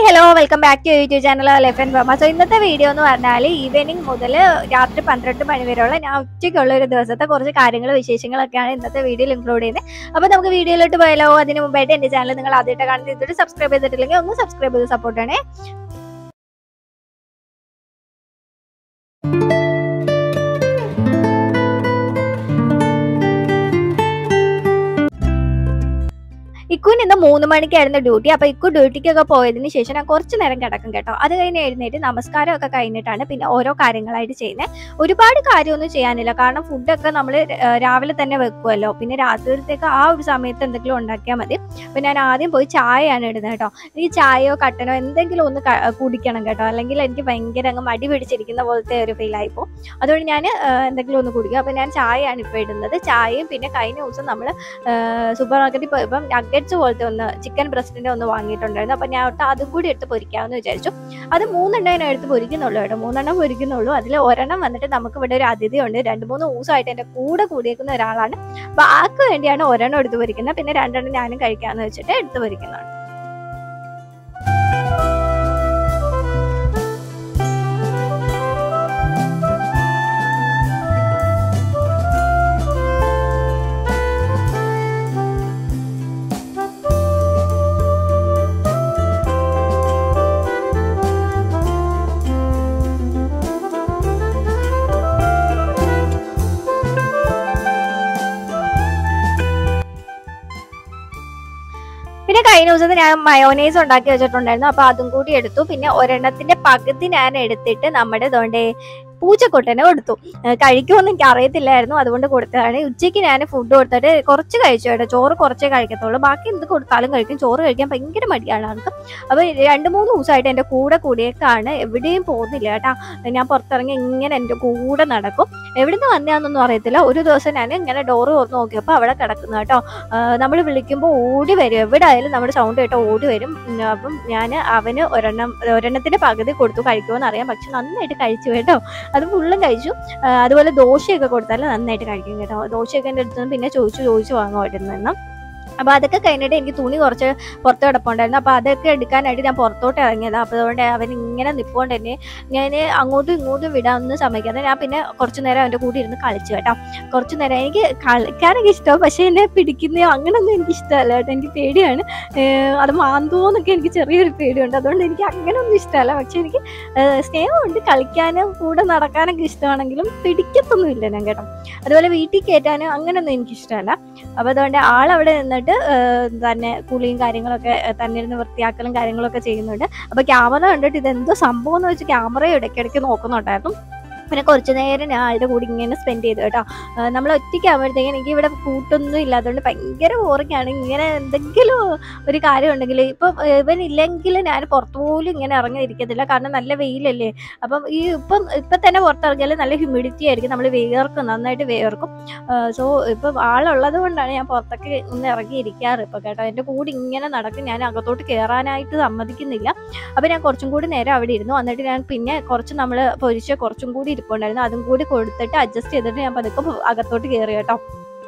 hello welcome back to YouTube channel ലെഫൻ ഫാമ so ഇന്നത്തെ വീഡിയോ എന്ന് പറഞ്ഞാൽ ഈവനിങ് മുതൽ രാത്രി പന്ത്രണ്ട് മണി വരെയുള്ള ഞാൻ ഉച്ചയ്ക്കുള്ള ഒരു ദിവസത്തെ കുറച്ച് കാര്യങ്ങൾ വിശേഷങ്ങളൊക്കെയാണ് ഇന്നത്തെ വീഡിയോയിൽ ഇൻക്ലൂഡ് ചെയ്യുന്നത് അപ്പോൾ നമുക്ക് വീഡിയോയിലോട്ട് പോയാലോ അതിന് മുമ്പായിട്ട് എൻ്റെ ചാനൽ നിങ്ങൾ ആദ്യമായിട്ട് കാണുന്നത് ഇതൊരു സബ്സ്ക്രൈബ് ചെയ്തിട്ടില്ലെങ്കിൽ ഒന്ന് സബ്സ്ക്രൈബ് ചെയ്ത് സപ്പോർട്ട് ചെയ്യണേ ഇക്കുവിന് ഇന്ന് മൂന്ന് മണിക്കായിരുന്നു ഡ്യൂട്ടി അപ്പൊ ഇക്കു ഡ്യൂട്ടിക്കൊക്കെ പോയതിന് ശേഷം ഞാൻ കുറച്ച് നേരം കിടക്കും കേട്ടോ അത് കഴിഞ്ഞ് എഴുന്നേറ്റ് നമസ്കാരം ഒക്കെ കഴിഞ്ഞിട്ടാണ് പിന്നെ ഓരോ കാര്യങ്ങളായിട്ട് ചെയ്യുന്നത് ഒരുപാട് കാര്യമൊന്നും ചെയ്യാനില്ല കാരണം ഫുഡൊക്കെ നമ്മൾ രാവിലെ തന്നെ വെക്കുമല്ലോ പിന്നെ രാത്രിയിലത്തേക്ക് ആ ഒരു സമയത്ത് എന്തെങ്കിലും ഉണ്ടാക്കിയാൽ മതി അപ്പൊ ഞാൻ ആദ്യം പോയി ചായയാണ് ഇടുന്നത് കേട്ടോ എനിക്ക് ചായയോ കട്ടനോ എന്തെങ്കിലും ഒന്ന് ക- കുടിക്കണം കേട്ടോ അല്ലെങ്കിൽ എനിക്ക് ഭയങ്കര അങ്ങ് മടി പിടിച്ചിരിക്കുന്ന പോലത്തെ ഒരു ഫീൽ ആയിപ്പോ അതുകൊണ്ട് ഞാൻ എന്തെങ്കിലും ഒന്ന് കുടിക്കും അപ്പൊ ഞാൻ ചായയാണ് ഇപ്പോൾ ഇടുന്നത് ചായയും പിന്നെ കഴിഞ്ഞ ദിവസം നമ്മൾ സൂപ്പർ മാർക്കറ്റിൽ പോയപ്പം നഗറ്റ്സ് പോലത്തെ ഒന്ന് ചിക്കൻ ബ്രസ്റ്റിന്റെ ഒന്ന് വാങ്ങിയിട്ടുണ്ടായിരുന്നു അപ്പൊ ഞാൻ ഒട്ട് അതും കൂടി എടുത്ത് പൊരിക്കാമെന്ന് വിചാരിച്ചു അത് മൂന്നെണ്ണം ഞാൻ എടുത്ത് പൊരിക്കുന്നുള്ളൂ കേട്ടോ മൂന്നെണ്ണം പൊരിക്കുന്നുള്ളൂ അതിൽ ഒരെണ്ണം വന്നിട്ട് നമുക്ക് ഇവിടെ ഒരു അതിഥി ഉണ്ട് രണ്ട് മൂന്ന് ദിവസമായിട്ട് എൻ്റെ കൂടെ കൂടിയേക്കുന്ന ഒരാളാണ് അപ്പൊ ആൾക്ക് വേണ്ടിയാണ് ഒരെണ്ണം എടുത്ത് പൊരിക്കുന്നത് പിന്നെ രണ്ടെണ്ണം ഞാനും കഴിക്കാമെന്ന് വെച്ചിട്ട് എടുത്ത് പൊരിക്കുന്നതാണ് പിന്നെ കഴിഞ്ഞ ദിവസത്തെ ഞാൻ മയോനൈസ് ഉണ്ടാക്കി വെച്ചിട്ടുണ്ടായിരുന്നു അപ്പൊ അതും കൂടി എടുത്തു പിന്നെ ഒരെണ്ണത്തിന്റെ പകുതി ഞാൻ എടുത്തിട്ട് നമ്മുടെ ഇതുകൊണ്ട് പൂച്ചക്കൊട്ടനെ കൊടുത്തു ഏഹ് കഴിക്കുമെന്ന് എനിക്ക് അറിയത്തില്ലായിരുന്നു അതുകൊണ്ട് കൊടുത്തതാണ് ഉച്ചയ്ക്ക് ഞാൻ ഫുഡ് കൊടുത്തിട്ട് കുറച്ച് കഴിച്ചു കേട്ടോ ചോറ് കുറച്ചേ കഴിക്കത്തുള്ളൂ ബാക്കി എന്ത് കൊടുത്താലും കഴിക്കും ചോറ് കഴിക്കാൻ ഭയങ്കര മടിയാണ് ആൾക്ക് അപ്പൊ രണ്ട് മൂന്ന് ദിവസമായിട്ട് എന്റെ കൂടെ കൂടിയേക്കാണ് എവിടെയും പോകുന്നില്ല കേട്ടാ ഞാൻ പുറത്തിറങ്ങി ഇങ്ങനെ എന്റെ കൂടെ നടക്കും എവിടുന്ന് വന്നതാണെന്നൊന്നും അറിയത്തില്ല ഒരു ദിവസം ഞാൻ ഇങ്ങനെ ഡോറ് തുറന്ന് നോക്കിയപ്പോൾ അവിടെ കിടക്കുന്നു കേട്ടോ നമ്മൾ വിളിക്കുമ്പോൾ ഓടി വരും എവിടെ ആയാലും നമ്മുടെ സൗണ്ട് കേട്ടോ ഓടി വരും ഉം, അപ്പം ഞാൻ അവന് ഒരെണ്ണം ഒരെണ്ണത്തിന്റെ പകുതി കൊടുത്തു കഴിക്കുമെന്ന് അറിയാം പക്ഷെ നന്നായിട്ട് കഴിച്ചു കേട്ടോ അത് ഫുള്ളും കഴിച്ചു ആ, അതുപോലെ ദോശയൊക്കെ കൊടുത്താൽ നന്നായിട്ട് കഴിക്കും കേട്ടോ ദോശയൊക്കെ എൻ്റെ അടുത്ത് നിന്ന് പിന്നെ ചോദിച്ചു ചോദിച്ചു വാങ്ങുമായിരുന്നു അപ്പൊ അതൊക്കെ കഴിഞ്ഞിട്ട് എനിക്ക് തുണി കുറച്ച് പുറത്ത് കിടപ്പുണ്ടായിരുന്നു അപ്പൊ അതൊക്കെ എടുക്കാനായിട്ട് ഞാൻ പുറത്തോട്ട് ഇറങ്ങിയത് അപ്പൊ അതുകൊണ്ട് അവൻ ഇങ്ങനെ നിൽപ്പുകൊണ്ട് തന്നെ ഞാൻ അങ്ങോട്ടും ഇങ്ങോട്ടും വിടാനൊന്നും സമ്മതിക്കാതെ ഞാൻ പിന്നെ കുറച്ചു നേരം അവന്റെ കൂടെ ഇരുന്ന് കളിച്ചു കേട്ടോ കുറച്ചു നേരം എനിക്ക് കളിക്കാനൊക്കെ ഇഷ്ടമാണ് പക്ഷെ എന്നെ പിടിക്കുന്നയോ അങ്ങനൊന്നും എനിക്ക് ഇഷ്ടമല്ല കേട്ടോ എനിക്ക് പേടിയാണ് ഏഹ് അത് മാന്തോന്നൊക്കെ എനിക്ക് ചെറിയൊരു പേടിയുണ്ട് അതുകൊണ്ട് എനിക്ക് അങ്ങനെയൊന്നും ഇഷ്ടമല്ല പക്ഷെ എനിക്ക് ഏഹ് സ്നേഹമുണ്ട് കളിക്കാനും കൂടെ നടക്കാനൊക്കെ ഇഷ്ടമാണെങ്കിലും പിടിക്കത്തൊന്നുമില്ല ഞാൻ കേട്ടോ അതുപോലെ വീട്ടിൽ കയറ്റാനും അങ്ങനെയൊന്നും എനിക്ക് ഇഷ്ടമല്ല അപ്പോൾ അതുകൊണ്ട് ആളവിടെ നിന്നിട്ട് ഏഹ് തന്നെ കുളിയും കാര്യങ്ങളൊക്കെ ഏഹ് തന്നെ ഇരുന്ന് വൃത്തിയാക്കലും കാര്യങ്ങളൊക്കെ ചെയ്യുന്നുണ്ട് അപ്പോൾ ക്യാമറ കണ്ടിട്ട് ഇതെന്തോ സംഭവം എന്ന് വെച്ച് ക്യാമറ ഇടയ്ക്കിടയ്ക്ക് നോക്കുന്നുണ്ടായിരുന്നു പിന്നെ കുറച്ച് നേരം ഞാൻ ആളുടെ കൂടെ ഇങ്ങനെ സ്പെൻഡ് ചെയ്തു കേട്ടോ ഏഹ് നമ്മൾ ഒറ്റയ്ക്കാകുമ്പോഴത്തേക്കും എനിക്ക് ഇവിടെ കൂട്ടൊന്നും ഇല്ലാത്തതുകൊണ്ട് ഭയങ്കര ബോറിങ്ങാണ് ഇങ്ങനെ എന്തെങ്കിലും ഒരു കാര്യം ഉണ്ടെങ്കിൽ ഇപ്പം ഇവൻ ഇല്ലെങ്കിൽ ഞാൻ പുറത്തു പോലും ഇങ്ങനെ ഇറങ്ങിയിരിക്കത്തില്ല കാരണം നല്ല വെയിലല്ലേ അപ്പം ഈ ഇപ്പം ഇപ്പം തന്നെ പുറത്തിറങ്ങിയാൽ നല്ല ഹ്യൂമിഡിറ്റി ആയിരിക്കും നമ്മൾ വേർക്കും നന്നായിട്ട് വേർക്കും സോ ഇപ്പം ആളുള്ളത് കൊണ്ടാണ് ഞാൻ പുറത്തൊക്കെ ഒന്ന് ഇറങ്ങിയിരിക്കാറ് ഇപ്പം കേട്ടോ എൻ്റെ കൂടെ ഇങ്ങനെ നടക്കും ഞാൻ അകത്തോട്ട് കയറാനായിട്ട് സമ്മതിക്കുന്നില്ല അപ്പം ഞാൻ കുറച്ചും കൂടി നേരം അവിടെ ഇരുന്നു എന്നിട്ട് ഞാൻ പിന്നെ കുറച്ച് നമ്മൾ പൊരിച്ച കുറച്ചും കൂടി ഇരിപ്പുണ്ടായിരുന്നു അതും കൂടി കൊടുത്തിട്ട് അഡ്ജസ്റ്റ് ചെയ്തിട്ട് ഞാൻ പതുക്കെ പോ- അകത്തോട്ട് കയറി കേട്ടോ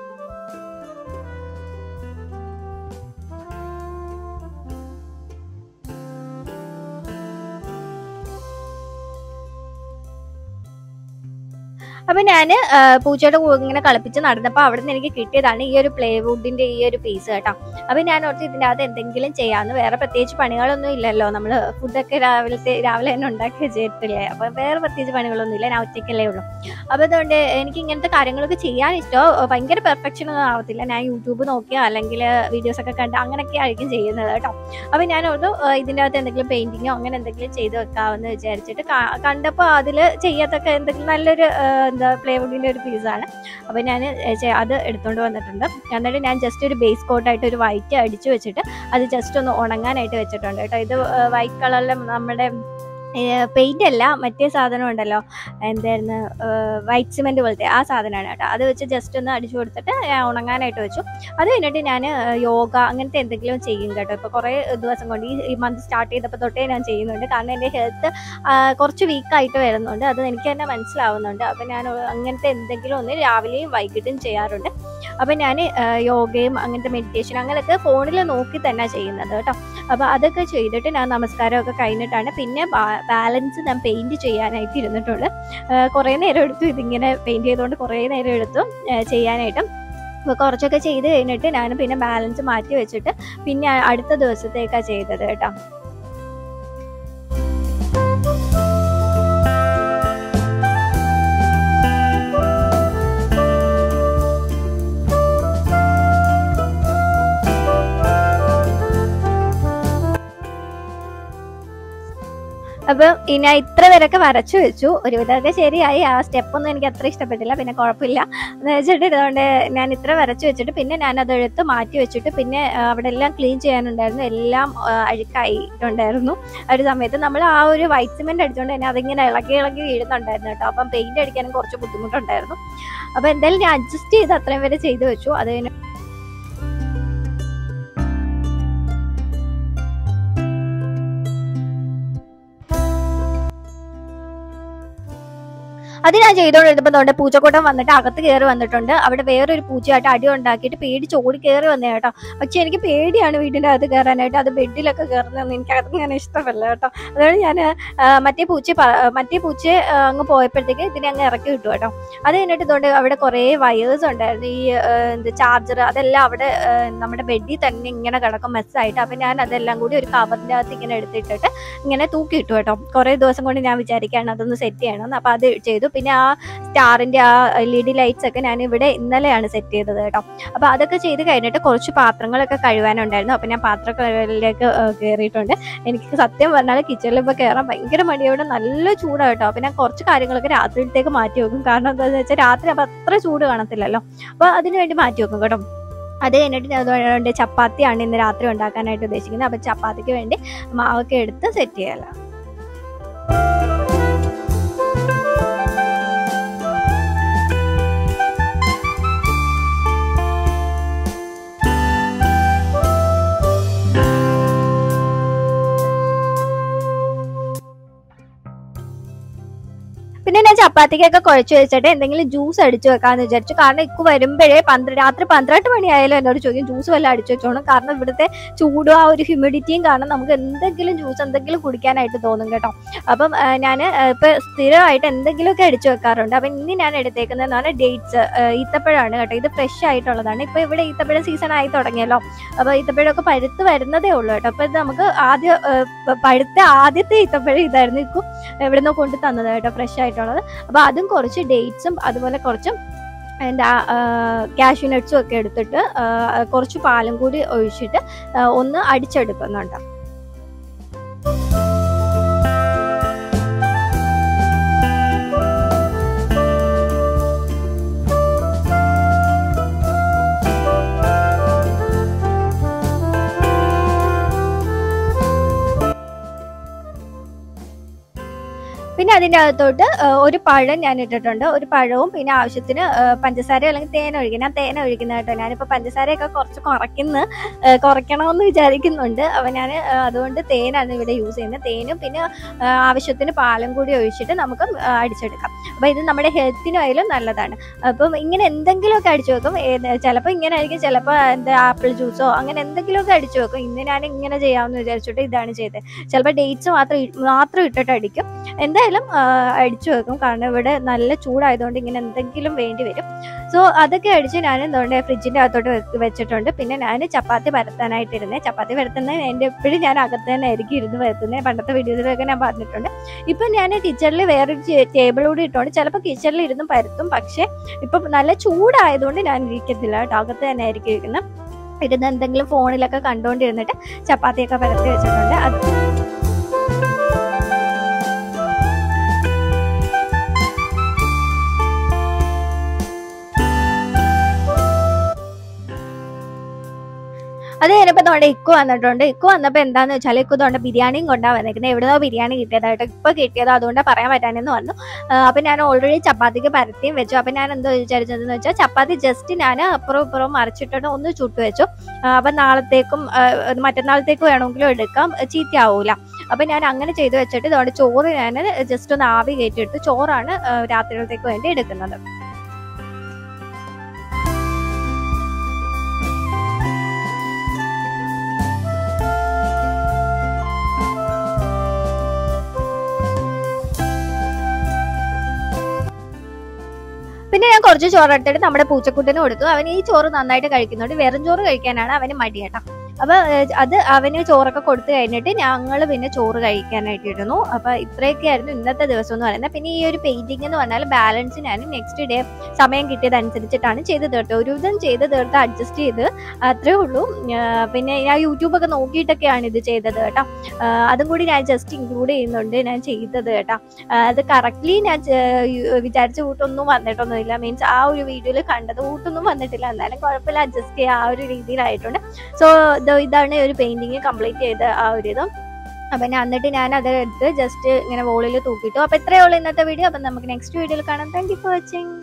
അപ്പൊ ഞാൻ പൂച്ചയുടെ കൂടെ ഇങ്ങനെ കളിപ്പിച്ച് നടന്നപ്പോൾ അവിടെ നിന്ന് എനിക്ക് കിട്ടിയതാണ് ഈ ഒരു പ്ലേ വുഡിന്റെ ഈ ഒരു പീസ് കേട്ടോ അപ്പൊ ഞാൻ ഓർത്ത് ഇതിൻ്റെ അകത്ത് എന്തെങ്കിലും ചെയ്യാന്ന് വേറെ പ്രത്യേകിച്ച് പണികളൊന്നും ഇല്ലല്ലോ നമ്മൾ ഫുഡൊക്കെ രാവിലത്തെ രാവിലെ തന്നെ ഉണ്ടാക്കി വെച്ചിട്ടില്ലേ അപ്പൊ വേറെ പ്രത്യേകിച്ച് പണികളൊന്നും ഇല്ല ഞാൻ ഒറ്റയ്ക്കല്ലേ ഉള്ളൂ അപ്പൊ അതുകൊണ്ട് എനിക്ക് ഇങ്ങനത്തെ കാര്യങ്ങളൊക്കെ ചെയ്യാൻ ഇഷ്ടം ഭയങ്കര പെർഫെക്ഷൻ ഒന്നും ആവത്തില്ല ഞാൻ യൂട്യൂബ് നോക്കിയോ അല്ലെങ്കിൽ വീഡിയോസ് ഒക്കെ കണ്ട് അങ്ങനെയൊക്കെ ആയിരിക്കും ചെയ്യുന്നത് കേട്ടോ അപ്പൊ ഞാൻ ഓർത്തു ഏഹ് ഇതിൻ്റെ അകത്ത് എന്തെങ്കിലും പെയിന്റിങ്ങോ അങ്ങനെ എന്തെങ്കിലും ചെയ്ത് വെക്കാമെന്ന് വിചാരിച്ചിട്ട് ക- കണ്ടപ്പോൾ അതിൽ ചെയ്യാത്തൊക്കെ എന്തെങ്കിലും നല്ലൊരു ഏഹ് എന്താ പ്ലേവുഡിന്റെ ഒരു പീസാണ് അപ്പൊ ഞാൻ അത് എടുത്തോണ്ട് വന്നിട്ടുണ്ട് എന്നിട്ട് ഞാൻ ജസ്റ്റ് ഒരു ബേസ് കോട്ടായിട്ട് ഒരു വൈറ്റ് അടിച്ചു വെച്ചിട്ട് അത് ജസ്റ്റ് ഒന്ന് ഉണങ്ങാനായിട്ട് വെച്ചിട്ടുണ്ട് കേട്ടോ ഇത് വൈറ്റ് കളറിലെ നമ്മുടെ പെയിന്റ് അല്ല മറ്റേ സാധനം ഉണ്ടല്ലോ എന്തായിരുന്നു വൈറ്റ് സിമെന്റ് പോലത്തെ ആ സാധനമാണ് കേട്ടോ അത് വെച്ച് ജസ്റ്റ് ഒന്ന് അടിച്ചു കൊടുത്തിട്ട് ഞാൻ ഉണങ്ങാനായിട്ട് വെച്ചു അത് കഴിഞ്ഞിട്ട് ഞാൻ യോഗ അങ്ങനത്തെ എന്തെങ്കിലും ചെയ്യും കേട്ടോ ഇപ്പോൾ കുറേ ദിവസം കൊണ്ട് ഈ- ഈ മന്ത് സ്റ്റാർട്ട് ചെയ്തപ്പോൾ തൊട്ടേ ഞാൻ ചെയ്യുന്നുണ്ട് കാരണം എൻ്റെ ഹെൽത്ത് കുറച്ച് വീക്കായിട്ട് വരുന്നുണ്ട് അത് എനിക്ക് തന്നെ മനസ്സിലാവുന്നുണ്ട് അപ്പം ഞാൻ അങ്ങനത്തെ എന്തെങ്കിലും ഒന്ന് രാവിലെയും വൈകിട്ടും ചെയ്യാറുണ്ട് അപ്പം ഞാൻ യോഗയും അങ്ങനത്തെ മെഡിറ്റേഷൻ അങ്ങനെയൊക്കെ ഫോണിൽ നോക്കി തന്നെ ചെയ്യുന്നത് കേട്ടോ അപ്പോൾ അതൊക്കെ ചെയ്തിട്ട് ഞാൻ നമസ്കാരമൊക്കെ കഴിഞ്ഞിട്ടാണ് പിന്നെ ബാലൻസ് ഞാൻ പെയിൻറ് ചെയ്യാനായിട്ട് ഇരുന്നിട്ടുള്ളത് കുറേ നേരം എടുത്തു ഇതിങ്ങനെ പെയിൻറ് ചെയ്തുകൊണ്ട് കുറേ നേരം എടുത്തു ആ, ചെയ്യാനായിട്ട് അപ്പോൾ കുറച്ചൊക്കെ ചെയ്ത് കഴിഞ്ഞിട്ട് ഞാൻ പിന്നെ ബാലൻസ് മാറ്റി വെച്ചിട്ട് പിന്നെ അടുത്ത ദിവസത്തേക്കാണ് ചെയ്തത് കേട്ടോ അപ്പം ഇനി ഇത്ര പേരൊക്കെ വരച്ചു വെച്ചു ഒരുവിധമൊക്കെ ശരിയായി ആ സ്റ്റെപ്പ് ഒന്നും എനിക്ക് അത്ര ഇഷ്ടപ്പെട്ടില്ല പിന്നെ കുഴപ്പമില്ല എന്ന് വെച്ചിട്ട് ഇതുകൊണ്ട് ഞാൻ ഇത്ര വരച്ചു വെച്ചിട്ട് പിന്നെ ഞാൻ അത് എടുത്ത് മാറ്റി വെച്ചിട്ട് പിന്നെ ആ, അവിടെ എല്ലാം ക്ലീൻ ചെയ്യാനുണ്ടായിരുന്നു എല്ലാം ആ, അഴുക്കായിട്ടുണ്ടായിരുന്നു ആ ഒരു സമയത്ത് നമ്മൾ ആ ഒരു വൈറ്റ് സിമെന്റ് അടിച്ചുകൊണ്ട് തന്നെ അതിങ്ങനെ ഇളകി ഇളകി വീഴുന്നുണ്ടായിരുന്നു കേട്ടോ അപ്പം പെയിന്റ് അടിക്കാനും കുറച്ച് ബുദ്ധിമുട്ടുണ്ടായിരുന്നു അപ്പൊ എന്തായാലും ഞാൻ അഡ്ജസ്റ്റ് ചെയ്ത് അത്രയും വരെ ചെയ്തു വെച്ചു അത് കഴിഞ്ഞ് അത് ഞാൻ ചെയ്തോണ്ടിരുന്നപ്പോ തോണ്ട് പൂച്ചക്കൂട്ടം വന്നിട്ട് അകത്ത് കയറി വന്നിട്ടുണ്ട് അവിടെ വേറൊരു പൂച്ചയായിട്ട് അടി ഉണ്ടാക്കിയിട്ട് പേടിച്ച് ഓടി കയറി വന്നേ കേട്ടോ പക്ഷെ എനിക്ക് പേടിയാണ് വീടിന്റെ അകത്ത് കയറാനായിട്ട് അത് ബെഡിലൊക്കെ കയറുന്നതെന്ന് എനിക്ക് അത് അങ്ങനെ ഇഷ്ടമല്ല കേട്ടോ അതുകൊണ്ട് ഞാൻ മറ്റേ പൂച്ച മറ്റേ പൂച്ച അങ്ങ് പോയപ്പോഴത്തേക്ക് ഇതിനെ അങ്ങ് ഇറക്കി വിട്ടു കേട്ടോ അത് കഴിഞ്ഞിട്ട് ഇതുകൊണ്ട് അവിടെ കുറേ വയേഴ്സ് ഉണ്ടായിരുന്നു ഈ ആ, എന്ത് ചാർജർ അതെല്ലാം അവിടെ ആ, നമ്മുടെ ബെഡിൽ തന്നെ ഇങ്ങനെ കിടക്കും മെസ്സായിട്ട് അപ്പം ഞാൻ അതെല്ലാം കൂടി ഒരു കവറിൻ്റെ അകത്ത് ഇങ്ങനെ എടുത്തിട്ടിട്ട് ഇങ്ങനെ തൂക്കിയിട്ടു കേട്ടോ കുറേ ദിവസം കൊണ്ട് ഞാൻ വിചാരിക്കുകയാണ് അതൊന്ന് സെറ്റ് ചെയ്യണമെന്ന് അപ്പോൾ അത് ചെയ്തു പിന്നെ ആ സ്റ്റാറിൻ്റെ ആ എൽ ഇ ഡി ലൈറ്റ്സ് ഒക്കെ ഞാൻ ഇവിടെ ഇന്നലെയാണ് സെറ്റ് ചെയ്തത് കേട്ടോ അപ്പോൾ അതൊക്കെ ചെയ്ത് കഴിഞ്ഞിട്ട് കുറച്ച് പാത്രങ്ങളൊക്കെ കഴുകാനുണ്ടായിരുന്നു അപ്പോൾ ഞാൻ പാത്രങ്ങളിലേക്ക് കയറിയിട്ടുണ്ട് എനിക്ക് സത്യം പറഞ്ഞാൽ കിച്ചണിൽ ഇപ്പോൾ കയറാൻ ഭയങ്കര മടിയോടെ നല്ല ചൂടാണ് കേട്ടോ അപ്പോൾ ഞാൻ കുറച്ച് കാര്യങ്ങളൊക്കെ രാത്രിയിലത്തേക്ക് മാറ്റി വെക്കും കാരണം എന്താണെന്ന് വെച്ചാൽ രാത്രി അപ്പോൾ അത്ര ചൂട് കാണത്തില്ലല്ലോ അപ്പോൾ അതിന് വേണ്ടി മാറ്റി വെക്കും കേട്ടോ അത് കഴിഞ്ഞിട്ട് ഞാൻ അതുകൊണ്ട് ചപ്പാത്തിയാണ് ഇന്ന് രാത്രി ഉണ്ടാക്കാനായിട്ട് ഉദ്ദേശിക്കുന്നത് അപ്പോൾ ചപ്പാത്തിക്ക് വേണ്ടി മാവൊക്കെ എടുത്ത് സെറ്റ് ചെയ്യാലോ പിന്നെ ഞാൻ ചപ്പാത്തിക്കൊക്കെ കുഴച്ച് വെച്ചിട്ട് എന്തെങ്കിലും ജ്യൂസ് അടിച്ചു വെക്കാന്ന് വിചാരിച്ചു കാരണം ഇക്കു വരുമ്പോഴേ പന്ത്രണ്ട് രാത്രി പന്ത്രണ്ട് മണിയായാലും എന്നോട് ചോദിക്കും ജ്യൂസ് വല്ലതും അടിച്ചു വെച്ചോണം കാരണം ഇവിടുത്തെ ചൂടും ആ ഒരു ഹ്യൂമിഡിറ്റിയും കാരണം നമുക്ക് എന്തെങ്കിലും ജ്യൂസ് എന്തെങ്കിലും കുടിക്കാനായിട്ട് തോന്നും കേട്ടോ അപ്പം ഞാൻ ഇപ്പൊ സ്ഥിരമായിട്ട് എന്തെങ്കിലുമൊക്കെ അടിച്ചു വെക്കാറുണ്ട് അപ്പം ഇന്ന് ഞാൻ എടുത്തേക്കുന്നതെന്ന് പറഞ്ഞാൽ ഡേറ്റ്സ് ഈത്തപ്പഴമാണ് കേട്ടോ ഇത് ഫ്രഷ് ആയിട്ടുള്ളതാണ് ഇപ്പൊ ഇവിടെ ഈത്തപ്പഴം സീസൺ ആയി തുടങ്ങിയല്ലോ അപ്പൊ ഈത്തപ്പഴമൊക്കെ പഴുത്ത് വരുന്നതേ ഉള്ളൂ കേട്ടോ അപ്പൊ ഇത് നമുക്ക് ആദ്യ ഏഹ്, പ- പഴുത്ത ആദ്യത്തെ ഈത്തപ്പഴം ഇതായിരുന്നു ഇക്കും എവിടുന്നോ കൊണ്ട് തന്നത് കേട്ടോ ഫ്രഷ് ആയിട്ടുള്ളത് അപ്പൊ അതും കുറച്ച് ഡേറ്റ്സും അതുപോലെ കുറച്ച് എന്താ കാഷ്യൂ നട്ട്സും ഒക്കെ എടുത്തിട്ട് ആ, കുറച്ച് പാലും കൂടി ഒഴിച്ചിട്ട് ആ, ഒന്ന് അടിച്ചെടുക്കുന്നുണ്ട് പിന്നെ അതിൻ്റെ അകത്തോട്ട് ആ, ഒരു പഴം ഞാൻ ഇട്ടിട്ടുണ്ട് ഒരു പഴവും പിന്നെ ആവശ്യത്തിന് ആ, പഞ്ചസാര അല്ലെങ്കിൽ തേൻ ഒഴിക്കും ഞാൻ തേൻ ഒഴിക്കുന്ന കേട്ടോ ഞാനിപ്പോൾ പഞ്ചസാരയൊക്കെ കുറച്ച് കുറയ്ക്കുന്ന ആ, കുറയ്ക്കണമെന്ന് വിചാരിക്കുന്നുണ്ട് അപ്പോൾ ഞാൻ അതുകൊണ്ട് തേനാണ് ഇവിടെ യൂസ് ചെയ്യുന്നത് തേനും പിന്നെ ആ, ആവശ്യത്തിന് പാലും കൂടി ഒഴിച്ചിട്ട് നമുക്ക് ആ, അടിച്ചെടുക്കാം അപ്പോൾ ഇത് നമ്മുടെ ഹെൽത്തിനായാലും നല്ലതാണ് അപ്പം ഇങ്ങനെ എന്തെങ്കിലുമൊക്കെ അടിച്ചു വെക്കും ചിലപ്പോൾ ഇങ്ങനെ ആയിരിക്കും ചിലപ്പോൾ എന്താ ആപ്പിൾ ജ്യൂസോ അങ്ങനെ എന്തെങ്കിലുമൊക്കെ അടിച്ചു വെക്കും ഇന്ന് ഞാൻ ഇങ്ങനെ ചെയ്യാമെന്ന് വിചാരിച്ചിട്ട് ഇതാണ് ചെയ്തത് ചിലപ്പോൾ ഡേറ്റ്സ് മാത്രം ഇ- മാത്രം ഇട്ടിട്ട് അടിക്കും എന്തായാലും ആ, അടിച്ചു വെക്കും കാരണം ഇവിടെ നല്ല ചൂടായതുകൊണ്ട് ഇങ്ങനെ എന്തെങ്കിലും വേണ്ടി വരും സോ അതൊക്കെ അടിച്ച് ഞാൻ എന്തുകൊണ്ട് ഫ്രിഡ്ജിൻ്റെ അകത്തോട്ട് വെ- വെച്ചിട്ടുണ്ട് പിന്നെ ഞാൻ ചപ്പാത്തി പരത്താനായിട്ടിരുന്നേ ചപ്പാത്തി പരത്തുന്നത് എൻ്റെ എപ്പോഴും ഞാൻ അകത്ത് തന്നെ ആയിരിക്കും ഇരുന്ന് പരത്തുന്നത് പണ്ടത്തെ വീഡിയോസിലൊക്കെ ഞാൻ പറഞ്ഞിട്ടുണ്ട് ഇപ്പം ഞാൻ കിച്ചണിൽ വേറൊരു ടേബിൾ കൂടി ഇട്ടുകൊണ്ട് ചിലപ്പോൾ കിച്ചണിൽ ഇരുന്ന് പരത്തും പക്ഷേ ഇപ്പം നല്ല ചൂടായതുകൊണ്ട് ഞാൻ ഇരിക്കത്തില്ല കേട്ടോ അകത്ത് തന്നെ ആയിരിക്കും ഇരിക്കുന്നത് ഇരുന്ന് എന്തെങ്കിലും ഫോണിലൊക്കെ കണ്ടുകൊണ്ടിരുന്നിട്ട് ചപ്പാത്തിയൊക്കെ പരത്തി വെച്ചിട്ടുണ്ട് അത് അത് കഴിഞ്ഞപ്പോൾ തോണ്ട ഇക്കു വന്നിട്ടുണ്ട് ഇക്കു വന്നപ്പോൾ എന്താന്ന് വെച്ചാൽ ഇക്കു തോണ്ട ബിരിയാണിയും കൊണ്ടാ വന്നിരിക്കുന്നത് എവിടുന്നോ ബിരിയാണി കിട്ടിയതായിട്ട് ഇപ്പൊ കിട്ടിയത് അതുകൊണ്ട് പറയാൻ പറ്റാനെന്ന് വന്നു അപ്പൊ ഞാൻ ഓൾറെഡി ചപ്പാത്തിക്ക് പരത്തിയും വെച്ചു അപ്പൊ ഞാൻ എന്തോ വിചാരിച്ചതെന്ന് വെച്ചാൽ ചപ്പാത്തി ജസ്റ്റ് ഞാൻ അപ്പുറവും ഇപ്പുറവും മറിച്ചിട്ടിട്ട് ഒന്ന് ചുട്ടു വെച്ചു ആ, അപ്പൊ നാളത്തേക്കും ആ, മറ്റന്നാളത്തേക്കും വേണമെങ്കിലും എടുക്കാം ചീത്തയാവൂല അപ്പൊ ഞാൻ അങ്ങനെ ചെയ്തു വെച്ചിട്ട് ഇതോടെ ചോറ് ഞാൻ ജസ്റ്റ് ഒന്ന് ആവി കയറ്റിയെടുത്ത് ചോറാണ് ആ, രാത്രിയിലത്തേക്ക് വേണ്ടി എടുക്കുന്നത് കുറച്ച് ചോറ് എടുത്തിട്ട് നമ്മുടെ പൂച്ചക്കുട്ടന് കൊടുത്തു അവൻ ഈ ചോറ് നന്നായിട്ട് കഴിക്കുന്നുണ്ട് വെറും ചോറ് കഴിക്കാനാണ് അവന് മടിയേട്ടാ അപ്പൊ ഏഹ്, അത് അവന് ചോറൊക്കെ കൊടുത്തു കഴിഞ്ഞിട്ട് ഞങ്ങൾ പിന്നെ ചോറ് കഴിക്കാനായിട്ട് ഇരുന്നു അപ്പൊ ഇത്രയൊക്കെയായിരുന്നു ഇന്നത്തെ ദിവസം എന്ന് പറയുന്നത് പിന്നെ ഈ ഒരു പെയിന്റിംഗ് എന്ന് പറഞ്ഞാൽ ബാലൻസ് ഞാൻ നെക്സ്റ്റ് ഡേ സമയം കിട്ടിയതനുസരിച്ചിട്ടാണ് ചെയ്ത് തീർത്തത് ഒരുവിധം ചെയ്ത് തീർത്ത് അഡ്ജസ്റ്റ് ചെയ്ത് അത്രേ ഉള്ളൂ ആഹ് പിന്നെ ഞാൻ യൂട്യൂബൊക്കെ നോക്കിയിട്ടൊക്കെയാണ് ഇത് ചെയ്തത് കേട്ടോ ആഹ് അതും കൂടി ഞാൻ ജസ്റ്റ് ഇൻക്ലൂഡ് ചെയ്യുന്നുണ്ട് ഞാൻ ചെയ്തത് കേട്ടോ ആഹ് അത് കറക്റ്റ്ലി ഞാൻ ചെ- യു- വിചാരിച്ച കൂട്ടൊന്നും വന്നിട്ടൊന്നുമില്ല മീൻസ് ആ ഒരു വീഡിയോയിൽ കണ്ടത് കൂട്ടൊന്നും വന്നിട്ടില്ല എന്നാലും കുഴപ്പമില്ല അഡ്ജസ്റ്റ് ചെയ്യുക ആ ഒരു രീതിയിലായിട്ടുണ്ട് സോ ഇതാണ് ഒരു പെയിന്റിങ് കംപ്ലീറ്റ് ചെയ്ത ആ ഒരു ഇത് അപ്പൊ ഞാൻ എന്നിട്ട് ഞാൻ അത് എടുത്ത് ജസ്റ്റ് ഇങ്ങനെ വോളിൽ തൂക്കിയിട്ടു അപ്പൊ ഇത്രയേ ഉള്ളൂ ഇന്നത്തെ വീഡിയോ അപ്പൊ നമുക്ക് നെക്സ്റ്റ് വീഡിയോയിൽ കാണാം താങ്ക് യു ഫോർ വാച്ചിങ്